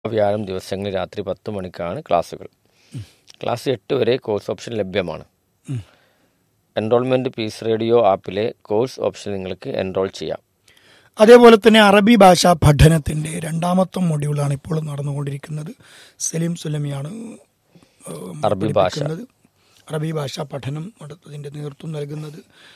വ്യാഴം ദിവസങ്ങളിൽ രാത്രി പത്ത് മണിക്കാണ് ക്ലാസ്സുകൾ ക്ലാസ് എട്ട് വരെ കോഴ്സ് ഓപ്ഷൻ ലഭ്യമാണ് എൻറോൾമെൻറ്റ് പീസ് റേഡിയോ ആപ്പിലെ കോഴ്സ് ഓപ്ഷൻ നിങ്ങൾക്ക് എൻറോൾ ചെയ്യാം അതേപോലെ തന്നെ അറബി ഭാഷാ പഠനത്തിന്റെ രണ്ടാമത്തെ മൊഡ്യൂളാണ് ഇപ്പോൾ നടന്നുകൊണ്ടിരിക്കുന്നത് സലീം സുലമിയാണ് ഏഹ്, അറബി ഭാഷ. പഠിപ്പിക്കുന്നത്. അറബി ഭാഷാ പഠനം നടത്തതിന്റെ നേതൃത്വം നൽകുന്നത്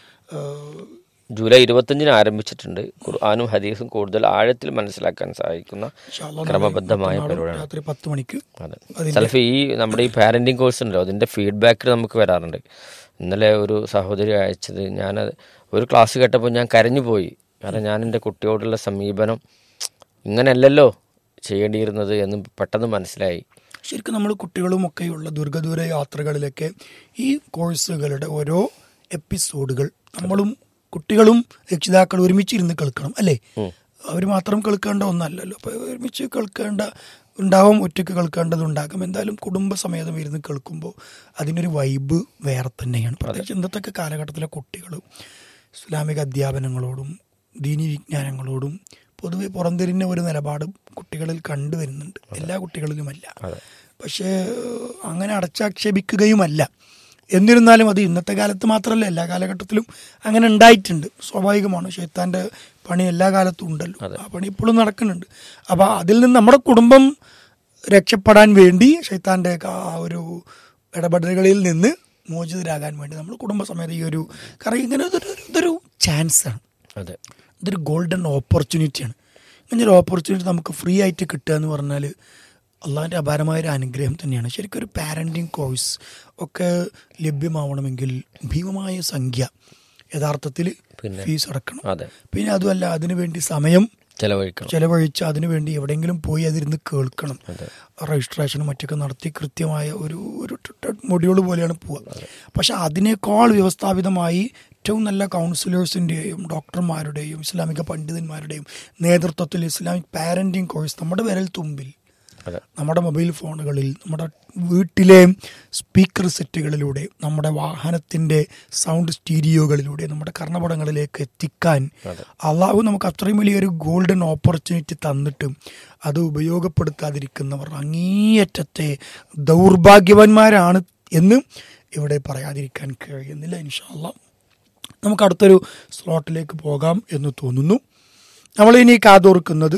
ഏഹ്, ജൂലൈ ഇരുപത്തഞ്ചിന് ആരംഭിച്ചിട്ടുണ്ട് ഖുർആാനും ഹദീസും കൂടുതൽ ആഴത്തിൽ മനസ്സിലാക്കാൻ സഹായിക്കുന്ന ഇൻഷാ അല്ലാഹ് ക്രമബദ്ധമായ നാളെ പരിപാടിയാണ് രാത്രി പത്ത് മണിക്ക് അതെ അതിന്റെ- ചിലപ്പോൾ ഈ നമ്മുടെ ഈ പാരന്റിങ് കോഴ്സ് ഉണ്ടല്ലോ അതിന്റെ ഫീഡ്ബാക്ക് നമുക്ക് വരാറുണ്ട് ഇന്നലെ ഒരു സഹോദരി അയച്ചത് ഞാൻ ഒരു ക്ലാസ് കേട്ടപ്പോൾ ഞാൻ കരഞ്ഞു പോയി കാരണം ഞാൻ എൻ്റെ കുട്ടിയോടുള്ള സമീപനം ഇങ്ങനെയല്ലല്ലോ ചെയ്യേണ്ടിയിരുന്നത് എന്ന് പെട്ടെന്ന് മനസ്സിലായി ശരിക്കും നമ്മൾ കുട്ടികളുമൊക്കെയുള്ള ദീർഘദൂര യാത്രകളിലൊക്കെ ഈ കോഴ്സുകളുടെ ഓരോ എപ്പിസോഡുകൾ നമ്മളും കുട്ടികളും രക്ഷിതാക്കളും ഒരുമിച്ചിരുന്ന് കേൾക്കണം അല്ലേ അവർ മാത്രം കേൾക്കേണ്ട ഒന്നല്ലല്ലോ അപ്പോൾ ഒരുമിച്ച് കേൾക്കേണ്ട ഉണ്ടാവും ഒറ്റയ്ക്ക് കേൾക്കേണ്ടതുണ്ടാകും എന്തായാലും കുടുംബസമേതം ഇരുന്ന് കേൾക്കുമ്പോൾ അതിനൊരു വൈബ് വേറെ തന്നെയാണ് പ്രത്യേകിച്ച് ഇന്നത്തെ കാലഘട്ടത്തിലെ കുട്ടികൾ ഇസ്ലാമിക അധ്യാപനങ്ങളോടും ദീനി വിജ്ഞാനങ്ങളോടും പൊതുവെ പുറംതിരിഞ്ഞ ഒരു നിലപാട് കുട്ടികളിൽ കണ്ടുവരുന്നുണ്ട് എല്ലാ കുട്ടികളിലുമല്ല അതെ. പക്ഷേ ഏഹ്, അങ്ങനെ അടച്ചാക്ഷേപിക്കുകയുമല്ല എന്നിരുന്നാലും അത് ഇന്നത്തെ കാലത്ത് മാത്രമല്ല എല്ലാ കാലഘട്ടത്തിലും അങ്ങനെ ഉണ്ടായിട്ടുണ്ട് സ്വാഭാവികമാണ് ഷെയ്ത്താൻ്റെ പണി എല്ലാ കാലത്തും ഉണ്ടല്ലോ ആ പണി ഇപ്പോഴും നടക്കുന്നുണ്ട് അപ്പോൾ അതിൽ നിന്ന് നമ്മുടെ കുടുംബം രക്ഷപ്പെടാൻ വേണ്ടി ഷെയ്ത്താൻ്റെ ആ ഒരു ഇടപെടലുകളിൽ നിന്ന് മോചിതരാകാൻ വേണ്ടി നമ്മൾ കുടുംബസമേതം ഈ ഒരു കാരണം ഇങ്ങനെ ഇതൊരു ഇതൊരു ചാൻസാണ് അതെ ഇതൊരു ഗോൾഡൻ ഓപ്പർച്യൂണിറ്റിയാണ് ഇങ്ങനെ ഒരു ഓപ്പർച്യൂണിറ്റി നമുക്ക് ഫ്രീ ആയിട്ട് കിട്ടുക എന്ന് പറഞ്ഞാൽ അള്ളാഹിൻ്റെ അപാരമായ ഒരു അനുഗ്രഹം തന്നെയാണ് ശരിക്കും ഒരു പാരൻറ്റിങ് കോഴ്സ് ഒക്കെ ലഭ്യമാവണമെങ്കിൽ ഭീമമായ സംഖ്യ യഥാർത്ഥത്തിൽ പിന്നെ? ഫീസ് അടക്കണം അതെ പിന്നെ അതുമല്ല അതിനുവേണ്ടി സമയം ചെലവഴിക്കണം ചെലവഴിച്ച് അതിനുവേണ്ടി എവിടെയെങ്കിലും പോയി അതിരുന്ന് കേൾക്കണം അതെ. രജിസ്ട്രേഷനും മറ്റൊക്കെ നടത്തി കൃത്യമായ ഒരു ഒരു മൊഡ്യൂൾ പോലെയാണ് പോവുക പക്ഷെ അതിനേക്കാൾ വ്യവസ്ഥാപിതമായി ഏറ്റവും നല്ല കൗൺസിലേഴ്സിൻ്റെയും ഡോക്ടർമാരുടെയും ഇസ്ലാമിക പണ്ഡിതന്മാരുടെയും നേതൃത്വത്തിൽ ഇസ്ലാമിക് പാരൻറ്റിങ് കോഴ്സ് നമ്മുടെ വിരൽ തുമ്പിൽ അതെ നമ്മുടെ മൊബൈൽ ഫോണുകളിൽ നമ്മുടെ വീട്ടിലെ സ്പീക്കർ സെറ്റുകളിലൂടെ നമ്മുടെ വാഹനത്തിൻ്റെ സൗണ്ട് സ്റ്റീരിയോകളിലൂടെ നമ്മുടെ കർണപടങ്ങളിലേക്ക് എത്തിക്കാൻ അള്ളാഹു നമുക്ക് അത്രയും വലിയൊരു ഗോൾഡൻ ഓപ്പർച്യൂണിറ്റി തന്നിട്ട് അത് ഉപയോഗപ്പെടുത്താതിരിക്കുന്നവർ അങ്ങേയറ്റത്തെ ദൗർഭാഗ്യവാന്മാരാണ് എന്ന് ഇവിടെ പറയാതിരിക്കാൻ കഴിയുന്നില്ല ഇൻഷാല്ല നമുക്ക് അടുത്തൊരു സ്ലോട്ടിലേക്ക് പോകാം എന്ന് തോന്നുന്നു നമ്മളിനി കാതോർക്കുന്നത്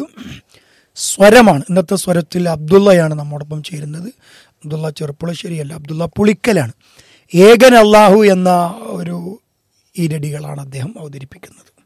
സ്വരമാണ് ഇന്നത്തെ സ്വരത്തിൽ അബ്ദുള്ളയാണ് നമ്മോടൊപ്പം ചേരുന്നത് അബ്ദുള്ള ചെറുപ്പുളശ്ശേരിയല്ല അബ്ദുള്ള പുളിക്കലാണ് ഏകൻ അള്ളാഹു എന്ന ഒരു ഈരടികളാണ് അദ്ദേഹം അവതരിപ്പിക്കുന്നത്